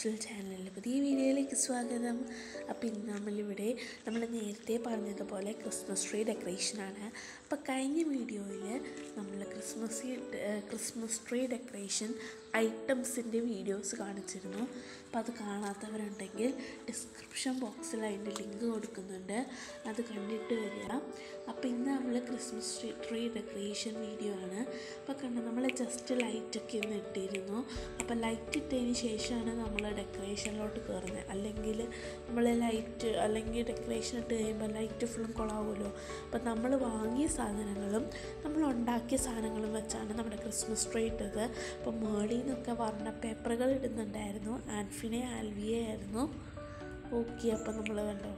Official ചാനലിലെ പുതിയ വീഡിയോയിലേക്ക് സ്വാഗതം അപ്പോൾ ഇന്ന് നമ്മളിവിടെ നമ്മൾ നേരത്തെ പറഞ്ഞതുപോലെ ക്രിസ്മസ് ട്രീ ഡെക്കറേഷനാണ് അപ്പോൾ കഴിഞ്ഞ വീഡിയോയിൽ നമ്മൾ ക്രിസ്മസ് ക്രിസ്മസ് ട്രീ ഡെക്കറേഷൻ ഐറ്റംസിൻ്റെ വീഡിയോസ് കാണിച്ചിരുന്നു അപ്പോൾ അത് കാണാത്തവരുണ്ടെങ്കിൽ ഡിസ്ക്രിപ്ഷൻ ബോക്സിൽ അതിൻ്റെ ലിങ്ക് കൊടുക്കുന്നുണ്ട് അത് കണ്ടിട്ട് വരിക അപ്പോൾ ഇന്ന് നമ്മൾ Christmas tree tree decoration video ആണ് അപ്പോൾ കണ്ടോ നമ്മൾ ജസ്റ്റ് ലൈറ്റൊക്കെ ഒന്ന് ഇട്ടിരുന്നു അപ്പോൾ ലൈറ്റ് ഇട്ടതിന് ശേഷമാണ് നമ്മൾ ഡെക്കറേഷനിലോട്ട് കയറുന്നത് അല്ലെങ്കിൽ നമ്മൾ ലൈറ്റ് അല്ലെങ്കിൽ ഡെക്കറേഷൻ ഇട്ട് കഴിയുമ്പോൾ ലൈറ്റ് ഫുള്ളും കൊളാവുമല്ലോ അപ്പോൾ നമ്മൾ വാങ്ങിയ സാധനങ്ങളും നമ്മൾ ഉണ്ടാക്കിയ സാധനങ്ങളും വെച്ചാണ് നമ്മുടെ ക്രിസ്മസ് ട്രീ ഇട്ടത് അപ്പോൾ മേളിൽ നിന്നൊക്കെ വർണ്ണ പേപ്പറുകൾ ഇടുന്നുണ്ടായിരുന്നു ആൻഫിനെ ആൽവിയെ ആയിരുന്നു ഓക്കെ അപ്പോൾ നമ്മൾ കണ്ടോ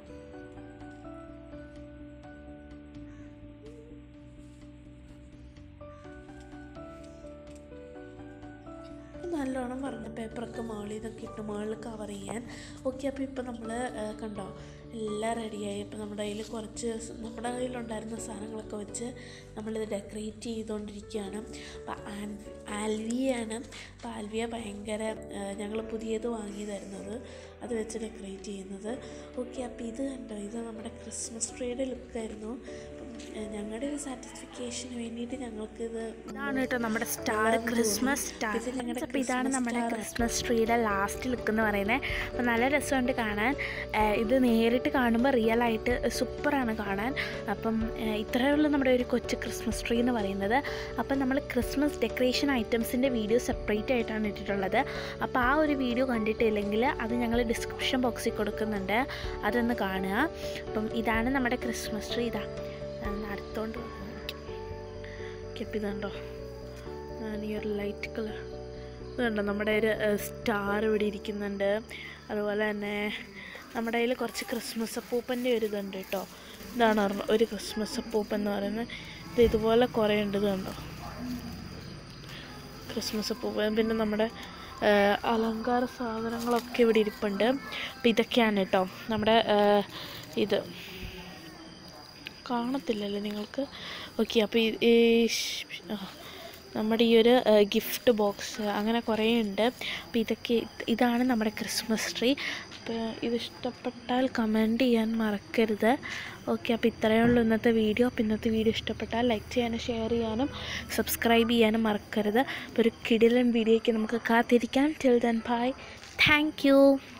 നല്ലോണം പറഞ്ഞ പേപ്പറൊക്കെ മുകളിൽ നിന്നൊക്കെ ഇട്ട് മുകളിൽ കവർ ചെയ്യാൻ ഓക്കെ അപ്പോൾ ഇപ്പോൾ നമ്മൾ കണ്ടോ എല്ലാം റെഡിയായി ഇപ്പോൾ നമ്മുടെ കയ്യിൽ കുറച്ച് സ് നമ്മുടെ കയ്യിലുണ്ടായിരുന്ന സാധനങ്ങളൊക്കെ വെച്ച് നമ്മളിത് ഡെക്കറേറ്റ് ചെയ്തുകൊണ്ടിരിക്കുകയാണ് അപ്പോൾ ആൻ ആൽവിയാണ് അപ്പോൾ ആൽവിയ ഭയങ്കര ഞങ്ങൾ പുതിയത് വാങ്ങിയതായിരുന്നത് അത് വെച്ച് ഡെക്കറേറ്റ് ചെയ്യുന്നത് ഓക്കെ അപ്പോൾ ഇത് കണ്ടോ ഇത് നമ്മുടെ ക്രിസ്മസ് ട്രീയുടെ ലുക്കായിരുന്നു ഞങ്ങളുടെ ഒരു സാറ്റിസ്ഫിക്കേഷന് വേണ്ടിയിട്ട് ഞങ്ങൾക്കിത് ഇതാണ് കേട്ടോ നമ്മുടെ സ്റ്റാർ ക്രിസ്മസ് സ്റ്റാർ ഇത് ഞങ്ങളുടെ അപ്പോൾ ഇതാണ് ക്രിസ്മസ് നമ്മുടെ സ്റ്റാർ. ക്രിസ്മസ് ട്രീയുടെ ലാസ്റ്റ് ലുക്ക് എന്ന് പറയുന്നത് അപ്പോൾ നല്ല രസമുണ്ട് കാണാൻ ഏഹ് ഇത് നേരിട്ട് കാണുമ്പോൾ റിയൽ ആയിട്ട് സൂപ്പറാണ് കാണാൻ അപ്പം ഏഹ് ഇത്രയേ ഉള്ളൂ നമ്മുടെ ഒരു കൊച്ചു ക്രിസ്മസ് ട്രീ എന്ന് പറയുന്നത് അപ്പം നമ്മൾ ക്രിസ്മസ് ഡെക്കറേഷൻ ഐറ്റംസിൻ്റെ വീഡിയോ സെപ്പറേറ്റ് ആയിട്ടാണ് ഇട്ടിട്ടുള്ളത് അപ്പോൾ ആ ഒരു വീഡിയോ കണ്ടിട്ടില്ലെങ്കിൽ അത് ഞങ്ങൾ ഡിസ്ക്രിപ്ഷൻ ബോക്സിൽ കൊടുക്കുന്നുണ്ട് അതൊന്ന് കാണുക അപ്പം ഇതാണ് നമ്മുടെ ക്രിസ്മസ് ട്രീ ഇതാ ഞാൻ അടുത്തോണ്ട് കെപ്പിതുണ്ടോ ഞാൻ ഈ ഒരു ലൈറ്റ് കളർ ഇതുണ്ടോ നമ്മുടെ ഒരു സ്റ്റാർ ഇവിടെ ഇരിക്കുന്നുണ്ട് അതുപോലെ തന്നെ നമ്മുടെ കയ്യിൽ കുറച്ച് ക്രിസ്മസ് അപ്പൂപ്പൻ്റെ ഒരു ഇതുണ്ട് കേട്ടോ ഇതാണ് ഒരെണ്ണം- ഒരു ക്രിസ്മസ് അപ്പൂപ്പൻ എന്ന് പറയുന്നത് ഇത് ഇതുപോലെ കുറേ ഉണ്ട് ഇത് കണ്ടോ ക്രിസ്മസ് അപ്പൂപ്പൻ പിന്നെ നമ്മുടെ ആ, അലങ്കാര സാധനങ്ങളൊക്കെ ഇവിടെ ഇരിപ്പുണ്ട് അപ്പോൾ ഇതൊക്കെയാണ് കേട്ടോ നമ്മുടെ ആ, ഇത് കാണത്തില്ലല്ലോ നിങ്ങൾക്ക് ഓക്കെ അപ്പോൾ ഈ ഈ ഷ്- ആ, നമ്മുടെ ഈ ഒരു ഗിഫ്റ്റ് ബോക്സ് അങ്ങനെ കുറേ ഉണ്ട് അപ്പോൾ ഇതൊക്കെ ഇതാണ് നമ്മുടെ ക്രിസ്മസ് ട്രീ അപ്പോൾ ഇത് ഇഷ്ടപ്പെട്ടാൽ കമൻറ്റ് ചെയ്യാൻ മറക്കരുത് ഓക്കെ അപ്പോൾ ഇത്രയേ ഉള്ളൂ ഇന്നത്തെ വീഡിയോ അപ്പോൾ ഇന്നത്തെ വീഡിയോ ഇഷ്ടപ്പെട്ടാൽ ലൈക്ക് ചെയ്യാനും ഷെയർ ചെയ്യാനും സബ്സ്ക്രൈബ് ചെയ്യാനും മറക്കരുത് അപ്പോൾ ഒരു കിടിലൻ വീഡിയോയ്ക്ക് നമുക്ക് കാത്തിരിക്കാം till then bye thank U